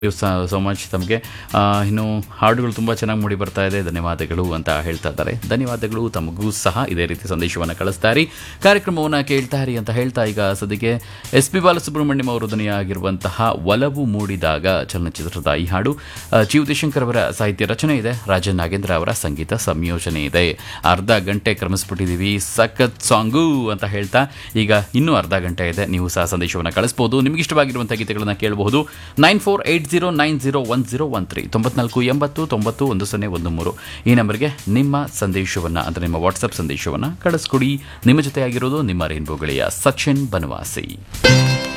so much ತಮಗೆ ಇನ್ನು ಹಾಡುಗಳು ತುಂಬ ಚೆನ್ನಾಗಿ ಮೂಡಿ ಬರ್ತಾ ಇದೆ ಧನ್ಯವಾದಗಳು ಅಂತ ಹೇಳ್ತಾ ಇದ್ದಾರೆ ಧನ್ಯವಾದಗಳು ತಮಗೂ ಸಹ ಇದೇ ರೀತಿ ಸಂದೇಶವನ್ನು ಕಳಿಸ್ತಾರೆ ಕಾರ್ಯಕ್ರಮವನ್ನು ಕೇಳ್ತಾರಿ ಅಂತ ಹೇಳ್ತಾ ಈಗ ಸದ್ಯಕ್ಕೆ ಎಸ್ ಪಿ ಬಾಲಸುಬ್ರಹ್ಮಣ್ಯಂ ಅವರು ಧ್ವನಿಯಾಗಿರುವಂತಹ ಒಲವು ಮೂಡಿದಾಗ ಚಲನಚಿತ್ರದ ಈ ಹಾಡು ಆ, ಜಿ ಉದಯಶಂಕರ್ ಅವರ ಸಾಹಿತ್ಯ ರಚನೆ ಇದೆ ರಾಜನ್ ನಾಗೇಂದ್ರ ಅವರ ಸಂಗೀತ ಸಂಯೋಜನೆ ಇದೆ ಅರ್ಧ ಗಂಟೆ ಕ್ರಮಿಸ್ಬಿಟ್ಟಿದ್ದೀವಿ ಸಖತ್ ಸಾಂಗು ಅಂತ ಹೇಳ್ತಾ ಈಗ ಇನ್ನೂ ಅರ್ಧ ಗಂಟೆ ಇದೆ ನೀವು ಸಹ ಸಂದೇಶವನ್ನು ಕಳಿಸ್ಬೋದು ನಿಮಗೆ ಇಷ್ಟವಾಗಿರುವಂಥ ಗೀತೆಗಳನ್ನು ಕೇಳಬಹುದು nine four eight zero nine zero one zero one three ತೊಂಬತ್ನಾಲ್ಕು ಎಂಬತ್ತು ತೊಂಬತ್ತು ಒಂದು ಸೊನ್ನೆ ಒಂದು ಮೂರು ಈ ನಂಬರ್ಗೆ ನಿಮ್ಮ ಸಂದೇಶವನ್ನು ಅಂದರೆ ನಿಮ್ಮ ವಾಟ್ಸಪ್ ಸಂದೇಶವನ್ನು ಕಳಿಸ್ಕೊಡಿ ನಿಮ್ಮ ಜೊತೆ ಆಗಿರೋದು ನಿಮ್ಮ ರೈನ್ಬೋ ಗೆಳೆಯ ಸಚಿನ್ ಬನವಾಸಿ